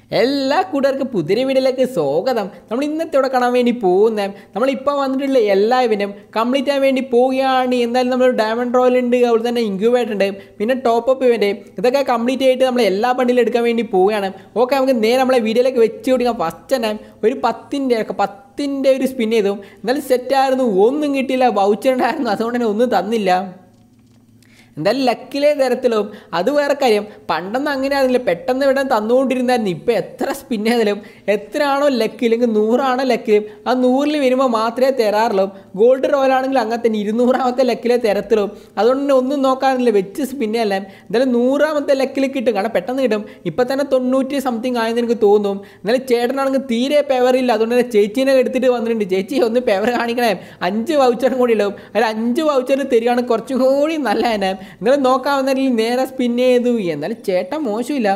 എല്ലാ കൂട്ടുകാർക്കും പുതിയ വീഡിയോയിലേക്ക് സ്വാഗതം നമ്മൾ ഇന്നത്തെ ഇവിടെ കാണാൻ വേണ്ടി പോകുന്നത് നമ്മളിപ്പോൾ വന്നിട്ടുള്ള എല്ലാ ഇവനും കംപ്ലീറ്റ് ആകാൻ വേണ്ടി പോവുകയാണ് എന്തായാലും നമ്മൾ ഡയമണ്ട് റോയൽ ഉണ്ട് അതുപോലെ തന്നെ ഇൻക്യൂബേറ്റ് ഉണ്ട് പിന്നെ ടോപ്പ് അപ്പ് ഇവൻ്റ് ഇതൊക്കെ കംപ്ലീറ്റ് ആയിട്ട് നമ്മൾ എല്ലാ ബണ്ടിലും എടുക്കാൻ വേണ്ടി പോവുകയാണ് ഓക്കെ നമുക്ക് നേരെ നമ്മളെ വീഡിയോയിലേക്ക് വെച്ച് കൊടുക്കാം ഫസ്റ്റ് തന്നെ ഒരു പത്തിൻ്റെ പത്തിൻ്റെ ഒരു സ്പിൻ ചെയ്തു എന്നാലും സെറ്റായിരുന്നു ഒന്നും കിട്ടിയില്ല വൗച്ചർ ഉണ്ടായിരുന്നു അതുകൊണ്ട് തന്നെ ഒന്നും തന്നില്ല എന്തായാലും ലക്കിലെ തരത്തിലും അത് വേറെ കാര്യം പണ്ടൊന്നും അങ്ങനെ ആയിരുന്നില്ല പെട്ടെന്ന് ഇവിടെ തന്നുകൊണ്ടിരുന്നായിരുന്നു ഇപ്പം എത്ര സ്പിൻ ചെയ്താലും എത്രയാണോ ലക്ക് ഇല്ലെങ്കിൽ നൂറാണോ ലക്കിലും ആ നൂറിൽ വരുമ്പോൾ മാത്രമേ തരാറുള്ളൂ ഗോൾഡ് റോയൽ ആണെങ്കിൽ അങ്ങനെ തന്നെ ഇരുന്നൂറാമത്തെ ലക്കിലെ തരത്തിലൂ അതുകൊണ്ട് തന്നെ ഒന്നും നോക്കാറില്ല വെച്ച് സ്പിന്നല്ല എന്തായാലും നൂറാമത്തെ ലക്കിൽ കിട്ടും കാരണം പെട്ടെന്ന് കിട്ടും ഇപ്പം തന്നെ തൊണ്ണൂറ്റി സംതിങ് ആയെന്ന് എനിക്ക് തോന്നും എന്നാലും ചേട്ടനാണെങ്കിൽ തീരെ പെവറില്ല അതുകൊണ്ട് തന്നെ ചേച്ചീനെ എടുത്തിട്ട് വന്നിട്ടുണ്ട് ചേച്ചി ഒന്ന് പെവർ കാണിക്കണേ അഞ്ച് വൗച്ചറും കൂടി ഉണ്ടാവും അതിൽ അഞ്ച് വൗച്ചർ തരികയാണ് കുറച്ചും കൂടി നല്ല തന്നെ എന്നാലും നോക്കാവുന്നതിൽ നേരെ സ്പിൻ ചെയ്തു എന്നാലും ചേട്ടൻ മോശമില്ല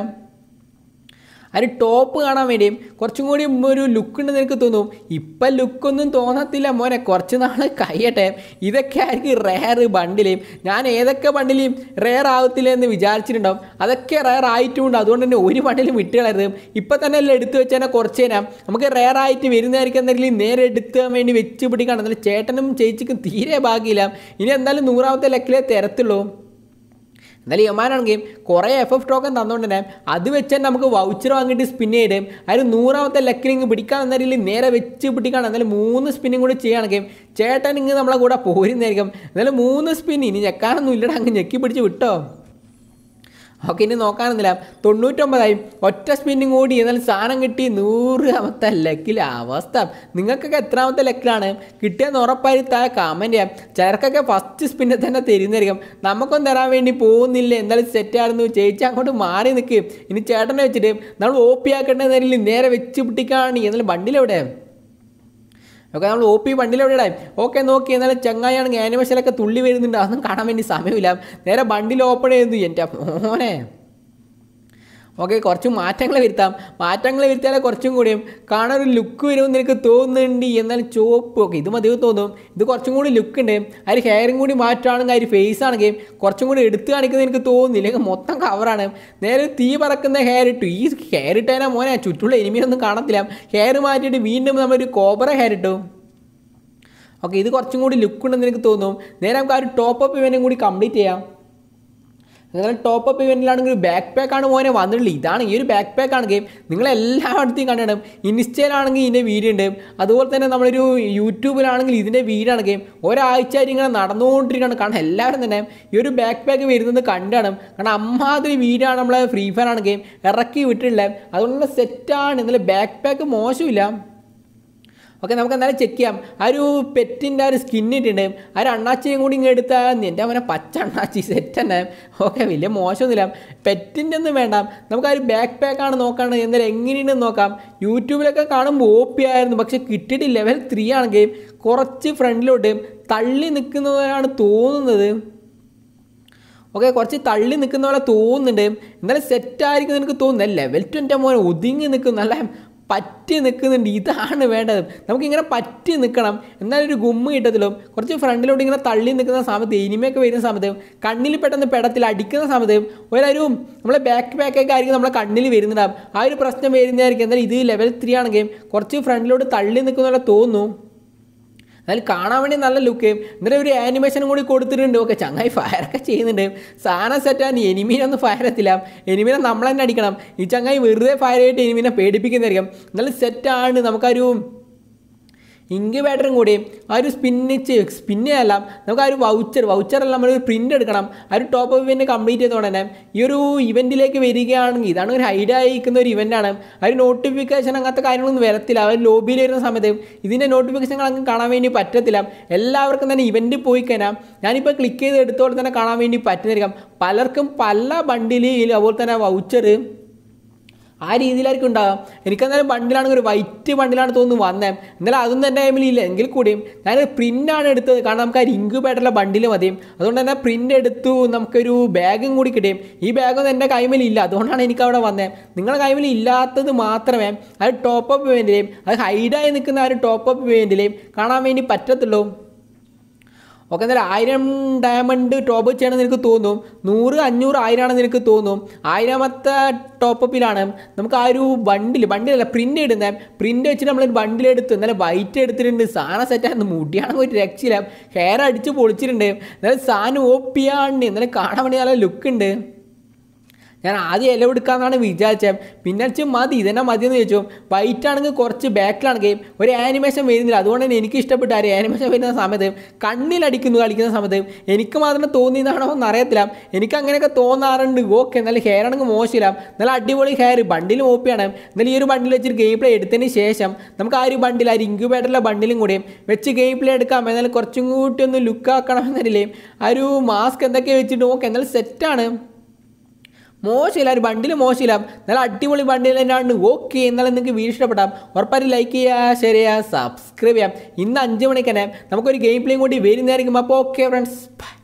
അതിന് ടോപ്പ് കാണാൻ വേണ്ടിയും കുറച്ചും കൂടി ഒരു ലുക്ക് ഉണ്ടെന്ന് എനിക്ക് തോന്നും ഇപ്പം ലുക്കൊന്നും തോന്നത്തില്ല മോനെ കുറച്ച് നാൾ കഴിയട്ടെ ഇതൊക്കെ ആയിരിക്കും റെയർ ബണ്ടിലും ഞാൻ ഏതൊക്കെ ബണ്ടിലും റെയർ ആവത്തില്ല എന്ന് വിചാരിച്ചിട്ടുണ്ടാവും അതൊക്കെ റെയർ ആയിട്ടുമുണ്ട് അതുകൊണ്ട് തന്നെ ഒരു ബണ്ടിലും വിട്ടുകളരുത് ഇപ്പം തന്നെ എല്ലാം എടുത്തു വെച്ചാൽ കുറച്ച് നേരം നമുക്ക് റെയർ ആയിട്ട് വരുന്നതായിരിക്കും എന്തെങ്കിലും നേരെ എടുക്കാൻ വേണ്ടി വെച്ച് പിടിക്കണം എന്നാലും ചേട്ടനും ചേച്ചിക്കും തീരെ ഭാഗ്യമില്ല ഇനി എന്തായാലും നൂറാമത്തെ ലക്കിലേ തരത്തുള്ളൂ എന്നാലും യമാനാണെങ്കിൽ കുറേ എഫ് എഫ് ടോക്കൺ തന്നുകൊണ്ട് തന്നെ അത് വെച്ച് തന്നെ നമുക്ക് വൗച്ചർ വാങ്ങിയിട്ട് സ്പിൻ ചെയ്ത് അതിന് നൂറാമത്തെ ലക്കിലിങ് പിടിക്കാൻ എന്നതിൽ നേരെ വെച്ച് പിടിക്കണം എന്നാലും മൂന്ന് സ്പിന്നും കൂടി ചെയ്യുകയാണെങ്കിൽ ചേട്ടൻ ഇങ്ങ് നമ്മളെ കൂടെ പോരുന്നതായിരിക്കും എന്നാലും മൂന്ന് സ്പിൻ ഇനി ഞെക്കാനൊന്നും ഇല്ലടാ അങ്ങ് ഞെക്കി പിടിച്ച് വിട്ടോ ഓക്കെ ഇനി നോക്കാനൊന്നുമില്ല തൊണ്ണൂറ്റൊമ്പതായി ഒറ്റ സ്പിന്നിങ് ഓടി എന്നാലും സാധനം കിട്ടി നൂറാമത്തെ ലക്കിൽ അവസ്ഥ നിങ്ങൾക്കൊക്കെ എത്രാമത്തെ ലക്കിലാണ് കിട്ടിയെന്ന് ഉറപ്പായി താഴെ കമൻറ്റ് ചെയ്യാം ചിലർക്കൊക്കെ ഫസ്റ്റ് സ്പിന്നിൽ തന്നെ തരുന്നതായിരിക്കും നമുക്കൊന്നും തരാൻ വേണ്ടി പോകുന്നില്ല എന്തായാലും സെറ്റായിരുന്നു ചേച്ചി അങ്ങോട്ട് മാറി നിൽക്കും ഇനി ചേട്ടനെ വെച്ചിട്ട് നമ്മൾ ഒ പി ആക്കേണ്ടതിൽ നേരെ വെച്ച് പിടിക്കാണ് എന്നാലും ബണ്ടിലെവിടെ ഓക്കെ നമ്മൾ ഒ പി ബണ്ടിലെവിടെ ഓക്കെ നോക്കി എന്നാലും ചങ്ങായാണെങ്കിൽ ആനിമേഷനൊക്കെ തുള്ളി വരുന്നുണ്ട് അതൊന്നും കാണാൻ വേണ്ടി സമയമില്ല നേരെ ബണ്ടിൽ ഓപ്പൺ ചെയ്തു എൻ്റെ മോനെ ഓക്കെ കുറച്ച് മാറ്റങ്ങൾ വരുത്താം മാറ്റങ്ങൾ വരുത്തിയാലേ കുറച്ചും കൂടിയും കാണാൻ ഒരു ലുക്ക് വരുമെന്ന് എനിക്ക് തോന്നുന്നുണ്ട് എന്നാലും ചുവപ്പ് ഓക്കെ ഇത് മതിയോ തോന്നും ഇത് കുറച്ചും കൂടി ലുക്ക് ഉണ്ട് അതിൽ ഹെയറും കൂടി മാറ്റുകയാണെങ്കിൽ അതിൽ ഫേസ് ആണെങ്കിൽ കുറച്ചും കൂടി എടുത്ത് കാണിക്കുന്നത് എനിക്ക് തോന്നുന്നില്ല അല്ലെങ്കിൽ മൊത്തം കവറാണ് നേരെ തീ പറക്കുന്ന ഹെയർ ഇട്ടു ഈ ഹെയർ ഇട്ടതിനാ മോനെ ചുറ്റുള്ള എനിമിയൊന്നും കാണത്തില്ല ഹെയർ മാറ്റിയിട്ട് വീണ്ടും നമ്മളൊരു കോബറ ഹെയർ ഇട്ടു ഓക്കെ ഇത് കുറച്ചും കൂടി ലുക്ക് ഉണ്ടെന്ന് എനിക്ക് തോന്നും നേരെ നമുക്ക് ആ ഒരു ടോപ്പ് അപ്പ് ഇവനും കൂടി കംപ്ലീറ്റ് ചെയ്യാം നിങ്ങൾ ടോപ്പ് അപ്പ് ഇവൻറ്റിലാണെങ്കിൽ ഒരു ബാക്ക് പാക്കാണ് മോനെ വന്നിട്ടുള്ളത് ഇതാണ് ഈ ഒരു ബാക്ക് പാക്ക് ആണെങ്കിൽ നിങ്ങൾ എല്ലായിടത്തും കണ്ടിടും ഇൻസ്റ്റയിലാണെങ്കിൽ ഇതിൻ്റെ വീഡിയോ ഉണ്ട് അതുപോലെ തന്നെ നമ്മളൊരു യൂട്യൂബിലാണെങ്കിൽ ഇതിൻ്റെ വീഡിയോ ആണെങ്കിൽ ഒരാഴ്ച ആയിട്ട് ഇങ്ങനെ നടന്നുകൊണ്ടിരിക്കുകയാണ് കാരണം എല്ലാവരും തന്നെ ഈ ഒരു ബാക്ക് പാക്ക് വരുന്നത് കണ്ടാണ് കാരണം അമ്മാതിരി വീഡിയോ ആണ് നമ്മളെ ഫ്രീ ഫയർ ആണെങ്കിൽ ഇറക്കി വിട്ടിട്ടുള്ളത് അതുകൊണ്ട് സെറ്റാണ് എന്നാലും ബാക്ക് പാക്ക് മോശമില്ല ഓക്കെ നമുക്ക് എന്തായാലും ചെക്ക് ചെയ്യാം ആ ഒരു പെറ്റിൻ്റെ ആ ഒരു സ്കിന്നിട്ടുണ്ട് ആ ഒരു അണ്ണാച്ചിയും കൂടി ഇങ്ങനെ എടുത്താൽ എൻ്റെ അവനെ പച്ച അണ്ണാച്ചി സെറ്റ് തന്നെ ഓക്കെ വലിയ മോശമൊന്നുമില്ല പെറ്റിൻ്റെ ഒന്നും വേണ്ട നമുക്ക് ആ ഒരു ബാക്ക് പാക്കാണ് നോക്കാണ് എന്തായാലും എങ്ങനെയുണ്ടെന്ന് നോക്കാം യൂട്യൂബിലൊക്കെ കാണുമ്പോൾ ഒ പി ആയിരുന്നു പക്ഷെ കിട്ടിയിട്ട് ലെവൽ ത്രീ ആണെങ്കിൽ കുറച്ച് ഫ്രണ്ടിലോട്ട് തള്ളി നിൽക്കുന്നവരാണ് തോന്നുന്നത് ഓക്കെ കുറച്ച് തള്ളി നിൽക്കുന്ന പോലെ തോന്നുന്നുണ്ട് എന്നാലും സെറ്റായിരിക്കും എനിക്ക് തോന്നുന്നത് ലെവൽ ട്വൻ്റെ മോനെ ഒതുങ്ങി നിൽക്കും നല്ല പറ്റി നിൽക്കുന്നുണ്ട് ഇതാണ് വേണ്ടത് നമുക്കിങ്ങനെ പറ്റി നിൽക്കണം എന്നാലും ഒരു ഗുമ്മ കിട്ടത്തിലും കുറച്ച് ഫ്രണ്ടിലോട്ട് ഇങ്ങനെ തള്ളി നിൽക്കുന്ന സമയത്ത് ഇനിമയൊക്കെ വരുന്ന സമയത്ത് കണ്ണിൽ പെട്ടെന്ന് പെടത്തിൽ അടിക്കുന്ന സമയത്ത് ഒരു നമ്മളെ ബാക്ക് ബാക്കൊക്കെ ആയിരിക്കും നമ്മളെ കണ്ണിൽ വരുന്നുണ്ടാവും ആ ഒരു പ്രശ്നം വരുന്നതായിരിക്കും എന്നാലും ഇത് ലെവൽ ത്രീ ആണെങ്കിൽ കുറച്ച് ഫ്രണ്ടിലോട്ട് തള്ളി നിൽക്കുന്ന പോലെ തോന്നുന്നു അതിൽ കാണാൻ വേണ്ടി നല്ല ലുക്ക് എന്നിട്ട് ഒരു ആനിമേഷനും കൂടി കൊടുത്തിട്ടുണ്ട് ഓക്കെ ചങ്ങായി ഫയറൊക്കെ ചെയ്യുന്നുണ്ട് സാധനം സെറ്റാണ് എനിമീനൊന്നും ഫയർ എത്തില്ല എനിമീനെ നമ്മൾ തന്നെ അടിക്കണം ഈ ചങ്ങായി വെറുതെ ഫയർ ചെയ്തിട്ട് എനിമീനെ പേടിപ്പിക്കുന്നതായിരിക്കും നല്ല സെറ്റാണ് നമുക്കൊരു ഇൻക്യുബേറ്ററും കൂടി ആ ഒരു സ്പിന്നിച്ച് സ്പിന്നല്ല നമുക്ക് ആ ഒരു വൗച്ചർ വൗച്ചറല്ല നമ്മൾ ഒരു പ്രിൻ്റ് എടുക്കണം ആ ഒരു ടോപ്പ് അപ്പ് ഇവൻറ്റ് കംപ്ലീറ്റ് ചെയ്തോടെ തന്നെ ഈ ഒരു ഇവൻറ്റിലേക്ക് വരികയാണെങ്കിൽ ഇതാണ് ഒരു ഹൈഡ് ആയിരിക്കുന്ന ഒരു ഇവൻ്റാണ് ആ ഒരു നോട്ടിഫിക്കേഷൻ അങ്ങനത്തെ കാര്യങ്ങളൊന്നും വരത്തില്ല ആ ഒരു ലോബിയിൽ വരുന്ന സമയത്ത് ഇതിൻ്റെ നോട്ടിഫിക്കേഷനുകൾ അങ്ങ് കാണാൻ വേണ്ടി പറ്റത്തില്ല എല്ലാവർക്കും തന്നെ ഇവൻറ്റ് പോയി കഴിഞ്ഞാൽ ഞാനിപ്പോൾ ക്ലിക്ക് ചെയ്ത് എടുത്തോടെ തന്നെ കാണാൻ വേണ്ടി പറ്റുന്നതായിരിക്കും പലർക്കും പല ബണ്ടിൽ അതുപോലെ തന്നെ വൗച്ചർ ആ രീതിയിലായിരിക്കും ഉണ്ടാകാം എനിക്കെന്തായാലും ബണ്ടിലാണെങ്കിൽ ഒരു വൈറ്റ് ബണ്ടിലാണ് തോന്നുന്നു വന്നത് എന്നാലും അതൊന്നും എൻ്റെ ടൈമിൽ ഇല്ല എങ്കിൽ കൂടിയും ഞാനൊരു പ്രിൻ്റാണ് എടുത്തത് കാരണം നമുക്ക് ആ ഇൻക്യുബേറ്ററിലെ ബണ്ടിൽ മതിയും അതുകൊണ്ട് തന്നെ പ്രിൻ്റ് എടുത്തു നമുക്കൊരു ബാഗും കൂടി കിട്ടിയും ഈ ബാഗൊന്നും എൻ്റെ കൈമിൽ ഇല്ല അതുകൊണ്ടാണ് എനിക്ക് അവിടെ വന്നത് നിങ്ങളുടെ കൈമിൽ ഇല്ലാത്തത് മാത്രമേ അത് ടോപ്പ് അപ്പ് ഇവൻറ്റിലെയും അത് ഹൈഡായി നിൽക്കുന്ന ആ ഒരു ടോപ്പ് അപ്പ് ഇവൻറ്റിലെയും കാണാൻ വേണ്ടി പറ്റത്തുള്ളൂ ഓക്കെ എന്തായാലും ആയിരം ഡയമണ്ട് ടോപ്പ് ചെയ്യണമെന്ന് എനിക്ക് തോന്നും നൂറ് അഞ്ഞൂറ് ആയിരമാണെന്ന് എനിക്ക് തോന്നും ആയിരമത്തെ ടോപ്പപ്പിലാണ് നമുക്ക് ആ ഒരു ബണ്ടിൽ ബണ്ടിലല്ല പ്രിൻ്റ് ഇടുന്നത് പ്രിൻ്റ് വെച്ചിട്ട് നമ്മളൊരു ബണ്ടിൽ എടുത്തു എന്നാലും വൈറ്റ് എടുത്തിട്ടുണ്ട് സാധനം സെറ്റായിരുന്നു മുടിയാണെങ്കിൽ ഒരു രക്ഷയില്ല ഹെയർ അടിച്ച് പൊളിച്ചിട്ടുണ്ട് എന്നാലും സാധനം ഓപ്പിയാണ് എന്നാലും കാണാൻ വേണ്ടി നല്ല ലുക്ക് ഉണ്ട് ഞാൻ ആദ്യം ഇല എടുക്കാമെന്നാണ് വിചാരിച്ചത് പിന്നെ വെച്ച് മതി ഇതന്നെ മതി എന്ന് ചോദിച്ചു വൈറ്റ് ആണെങ്കിൽ കുറച്ച് ബാക്കിലാണെങ്കിൽ ഒരു ആനിമേഷൻ വരുന്നില്ല അതുകൊണ്ട് തന്നെ എനിക്ക് ഇഷ്ടപ്പെട്ട ആ ആനിമേഷൻ വരുന്ന സമയത്ത് കണ്ണിലടിക്കുന്നു കളിക്കുന്ന സമയത്ത് എനിക്ക് മാത്രം തോന്നിയതാണോ എന്ന് അറിയത്തില്ല എനിക്ക് അങ്ങനെയൊക്കെ തോന്നാറുണ്ട് ഓക്കെ എന്നാലും ഹെയർ ആണെങ്കിൽ മോശമില്ല നല്ല അടിപൊളി ഹെയർ ബണ്ടിൽ ഓപ്പിയാണ് എന്നാലും ഈ ഒരു ബണ്ടിൽ വെച്ചിട്ട് ഗെയിം പ്ലേ എടുത്തതിന് ശേഷം നമുക്ക് ആ ഒരു ബണ്ടിൽ ആ ഒരു ഇൻക്യുബേറ്ററിലെ ബണ്ടിലും കൂടി വെച്ച് ഗെയിം പ്ലേ എടുക്കാം എന്നാലും കുറച്ചും കൂട്ടി ഒന്ന് ലുക്ക് ആക്കണം എന്നല്ലേ ആ ഒരു മാസ്ക് എന്തൊക്കെ വെച്ചിട്ട് ഓക്കെ എന്നാലും സെറ്റാണ് മോശമില്ല ഒരു ബണ്ടിൽ മോശമില്ല നല്ല അടിപൊളി ബണ്ടിൽ തന്നെയാണ് ഓക്കെ എന്നാലും നിങ്ങൾക്ക് വീഡിയോ ഇഷ്ടപ്പെട്ടാം ഉറപ്പായിട്ട് ലൈക്ക് ചെയ്യുക ഷെയർ ചെയ്യുക സബ്സ്ക്രൈബ് ചെയ്യാം ഇന്ന് അഞ്ച് മണിക്ക് തന്നെ നമുക്കൊരു ഗെയിം പ്ലേയും കൂടി വരുന്നതായിരിക്കും അപ്പോൾ ഓക്കെ ഫ്രണ്ട്സ് ബൈ